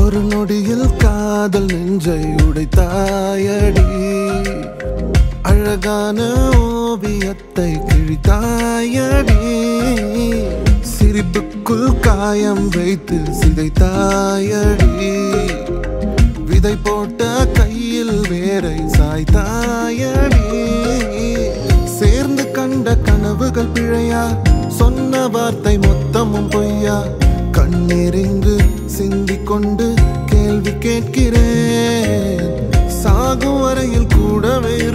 ஒரு நொடியில் காதல் நெஞ்சை உடைத்தாயடி அழகான ஓவியத்தை கிழித்தாயடி சிரிப்புக்குள் காயம் வைத்து சிதைத்தாயடி விதை போட்ட கையில் வேரை சாய்த்தாயடி சேர்ந்து கண்ட கனவுகள் பிழையா சொன்ன வார்த்தை மொத்தமும் பொய்யா கண்ணெறிந்து சிந்திக் கொண்டு கேள்வி கேட்கிறேன் சாகும் வரையில் கூடவே